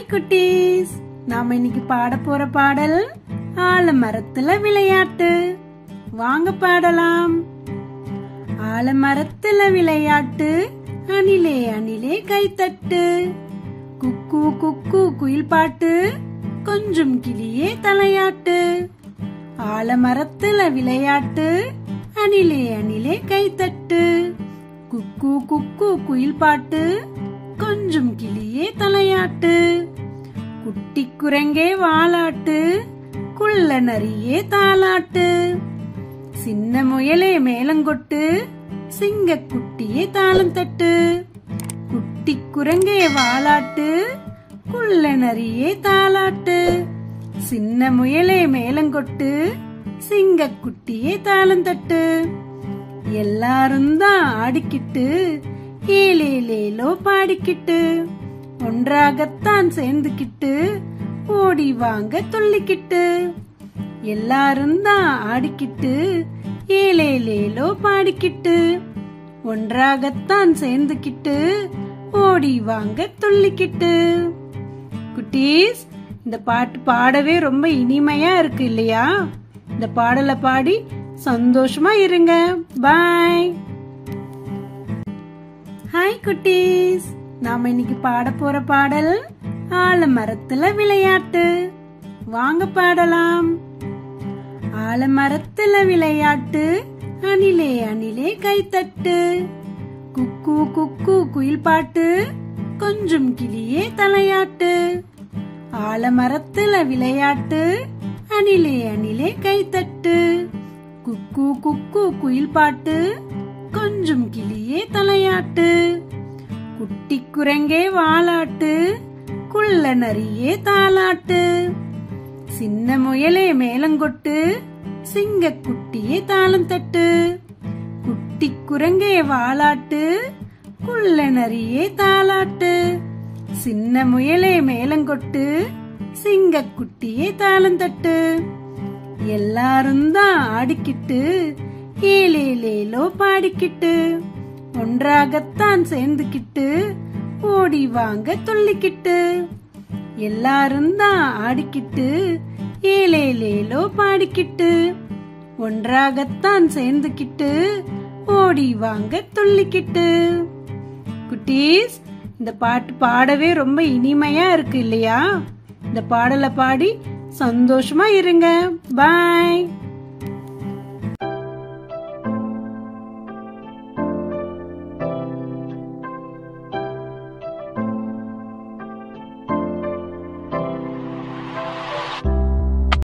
குட்டீஸ் நாம இன்னைக்கு பாட போற பாடல் ஆலமரத்துல விளையாட்டு வாங்க பாடலாம் ஆலமரத்துல விளையாட்டு அணிலே அணிலே கைத்தட்டு குக்கு குக்கு குயில் பாட்டு கொஞ்சம் கிளியே தலையாட்டு ஆலமரத்துல விளையாட்டு அணிலே அணிலே கைத்தட்டு குக்கு குக்கு குயில் பாட்டு கொஞ்சம் கிளியே தலையாட்டு குட்டி குரங்கே வாலாட்டு குள்ள நரியே தாலாட்டு சின்ன முயலே மேலங்கொட்டு சிங்க குட்டியே தாளம் தட்டு குட்டி குரங்கே வாலாட்டு குள்ள நரியே தாலாட்டு சின்ன முயலே மேலங்கொட்டு சிங்க குட்டியே தாளம் தட்டு எல்லாரும் தான் ஆடிக்கிட்டு ஏலேலேலோ பாடிக்கிட்டு ஒன்றாகத்தான் சேர்ந்துக்கிட்டு ஓடி வாங்க துள்ளிக்கிட்டு எல்லாரும் தான் ஆடிக்கிட்டு ஏலேலேலோ பாடிக்கிட்டு ஒன்றாகத்தான் சேர்ந்துக்கிட்டு ஓடி வாங்க துள்ளிக்கிட்டு குட்டீஸ் இந்த பாட்டு பாடவே ரொம்ப இனிமையா இருக்கு இல்லையா இந்த பாடலை பாடி சந்தோஷமா இருங்க பாய் ஹாய் குட்டீஸ் நாம இன்னைக்கு பாட போற பாடல் ஆலமரத்துல விளையாட்டு வாங்க பாடலாம் ஆலமரத்துல விளையாட்டு அணிலே அணிலே கைத்தட்டு குக்கு குக்கு குயில் பாட்டு கொஞ்சம் கிளியே தலையாட்டு ஆலமரத்துல விளையாட்டு அணிலே அணிலே கைத்தட்டு குக்கு குக்கு குயில் பாட்டு கொஞ்சம் கிளியே தலையாட்டு குட்டி குரங்கே வாலாட்டு குள்ள நரியே தாலாட்டு சின்ன முயலே மேலங்கொட்டு சிங்க குட்டியே தாளம் தட்டு குட்டி குரங்கே வாலாட்டு குள்ள நரியே தாலாட்டு சின்ன முயலே மேலங்கொட்டு சிங்க குட்டியே தாளம் தட்டு எல்லாரும் தான் ஆடிக்கிட்டு ஏலேலேலோ பாடிக்கிட்டு ஒன்றாகத்தான் சேர்ந்துக்கிட்டு ஓடி வாங்க துள்ளிக்கிட்டு எல்லாரும் தான் ஆடிக்கிட்டு ஏலேலேலோ பாடிக்கிட்டு ஒன்றாகத்தான் சேர்ந்துக்கிட்டு ஓடி வாங்க துள்ளிக்கிட்டு குட்டீஸ் இந்த பாட்டு பாடவே ரொம்ப இனிமையா இருக்கு இல்லையா இந்த பாடலை பாடி சந்தோஷமா இருங்க பாய்